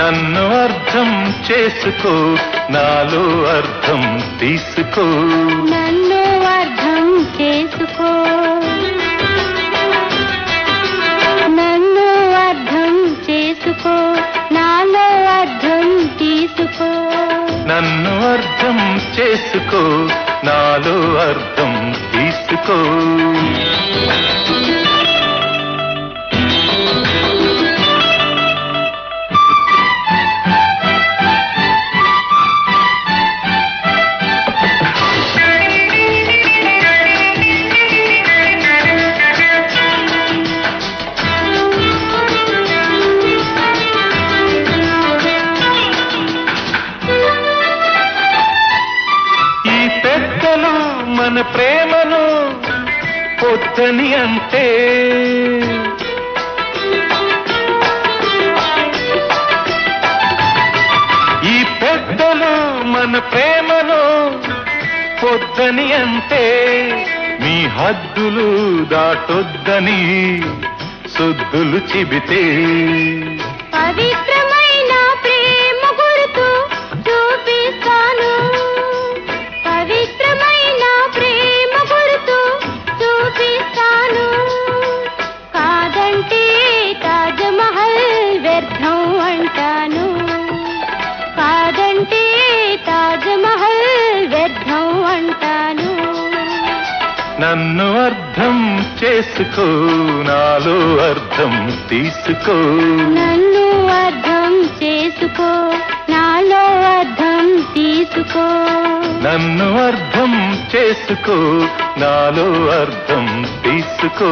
నన్ను అర్థం చేసుకో నాలో అర్థం తీసుకో నన్ను అర్థం చేసుకో నన్ను అర్థం చేసుకో నాలో అర్థం తీసుకో నన్ను అర్థం చేసుకో నాలో అర్థం తీసుకో ఈ పెద్దలు మన ప్రేమను పొద్దని అంటే ఈ పెద్దలు మన ప్రేమను పొద్దని అంటే మీ హద్దులు దాటొద్దని సుద్దులు చిబితే పవిత్రమైన ప్రేమ గుర్తు చూపిస్తాను పవిత్రమైన ప్రేమ గుర్తు చూపిస్తాను కాదంటే తాజ్మహల్ వ్యర్థం అంటాను కాదంటే తాజ్మహల్ వ్యర్థం అంటాను నన్ను అర్థం చేసుకో నాలో అర్థం తీసుకో నన్ను అర్థం చేసుకో నాలో అర్థం తీసుకో నన్ను అర్థం చేసుకో నాలో అర్థం తీసుకో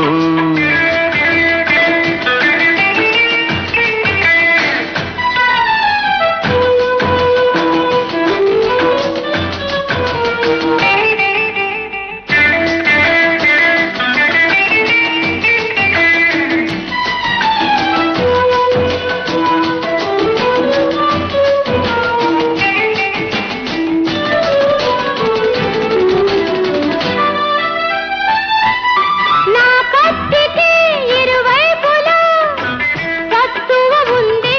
నా కత్తికి ఇరువైపులా సత్తువ ఉంది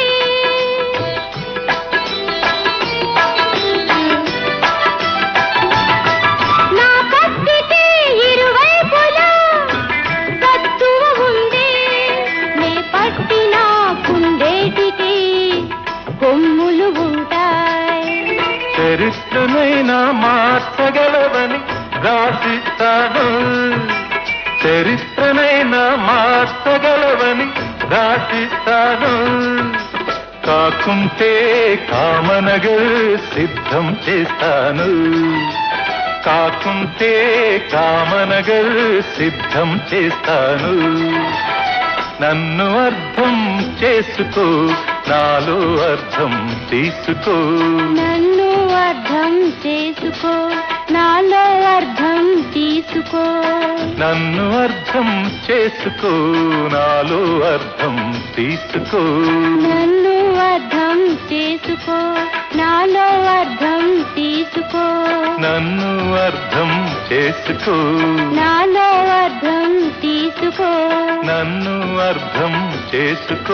నా కత్తికి ఇరువైపులా సత్తువ ఉంది నే పట్టిన కుందేటికి కొమ్ములు ఉంటాయి చరిత్రనైనా మార్చగలవని రాసిస్తాను చరిత్రనైనా మార్చగలవని రాసిస్తాను కాకుంటే కామనగర్ సిద్ధం చేస్తాను కాకుంటే కామనగర్ సిద్ధం చేస్తాను నన్ను అర్థం చేసుకో నాలో అర్థం తీసుకో నన్ను అర్థం చేసుకో నాలో అర్థం తీసుకో నన్ను అర్థం చేసుకో నాలో అర్థం తీసుకో నన్ను అర్థం చేసుకో నాలో అర్థం తీసుకో నన్ను అర్థం చేసుకో నాలో అర్థం తీసుకో నన్ను అర్థం చేసుకో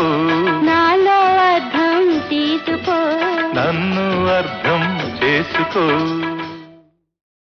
నాలో అర్థం తీసుకో నన్ను అర్థం చేసుకో